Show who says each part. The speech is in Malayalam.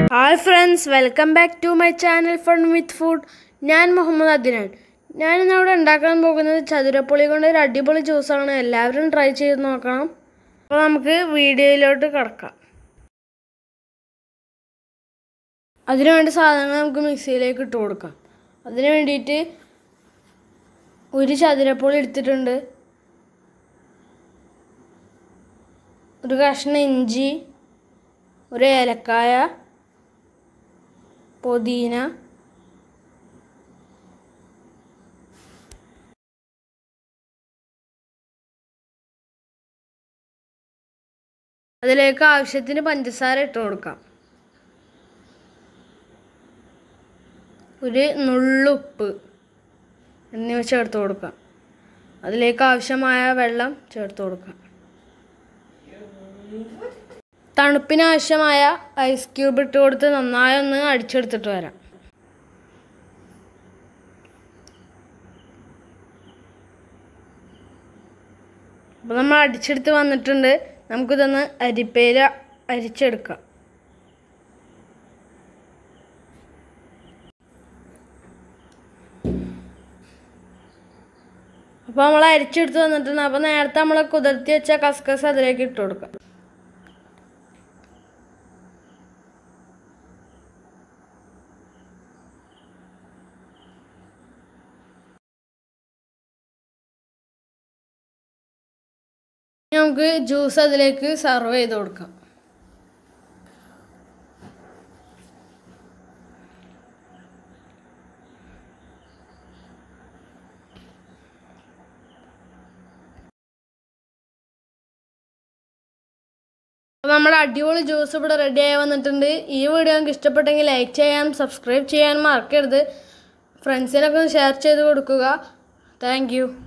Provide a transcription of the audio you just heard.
Speaker 1: hi friends welcome back to my channel fun with food ഞാൻ മുഹമ്മദ് അദ്നാൻ ഞാനിന്നിവിടെ ഉണ്ടാക്കാൻ പോകുന്നത് ചതുരപ്പുളി കൊണ്ട് ഒരു അടിപൊളി ജ്യൂസാണ് എല്ലാവരും ട്രൈ ചെയ്ത് നോക്കണം അപ്പോൾ നമുക്ക് വീഡിയോയിലോട്ട് കിടക്കാം അതിനു വേണ്ട സാധനങ്ങൾ നമുക്ക് മിക്സിയിലേക്ക് ഇട്ട് കൊടുക്കാം അതിന് വേണ്ടിയിട്ട് ഒരു ചതുരപ്പുളി എടുത്തിട്ടുണ്ട് ഒരു കഷ്ണം ഇഞ്ചി ഒരു ഏലക്കായ പുതിന അതിലേക്ക് ആവശ്യത്തിന് പഞ്ചസാര ഇട്ട് കൊടുക്കാം ഒരു നുള്ളുപ്പ് എന്നിവ ചേർത്ത് കൊടുക്കാം അതിലേക്ക് ആവശ്യമായ വെള്ളം ചേർത്ത് കൊടുക്കാം തണുപ്പിന് ആവശ്യമായ ഐസ് ക്യൂബ് ഇട്ട് കൊടുത്ത് നന്നായി ഒന്ന് അടിച്ചെടുത്തിട്ട് വരാം അപ്പോൾ നമ്മൾ അടിച്ചെടുത്ത് വന്നിട്ടുണ്ട് നമുക്കിതൊന്ന് അരിപ്പേര അരിച്ചെടുക്കാം അപ്പോൾ നമ്മൾ അരിച്ചെടുത്ത് വന്നിട്ടുണ്ട് അപ്പോൾ നേരത്തെ നമ്മൾ കുതിർത്തി വെച്ച കസ്കസ് അതിലേക്ക് ഇട്ട് കൊടുക്കാം നമുക്ക് ജ്യൂസ് അതിലേക്ക് സർവ് ചെയ്ത് കൊടുക്കാം അപ്പോൾ നമ്മുടെ അടിപൊളി ജ്യൂസ് ഇവിടെ റെഡി ആയി വന്നിട്ടുണ്ട് ഈ വീഡിയോ നിങ്ങൾക്ക് ഇഷ്ടപ്പെട്ടെങ്കിൽ ലൈക്ക് ചെയ്യാനും സബ്സ്ക്രൈബ് ചെയ്യാനും മറക്കരുത് ഫ്രണ്ട്സിനൊക്കെ ഒന്ന് ഷെയർ ചെയ്ത് കൊടുക്കുക താങ്ക്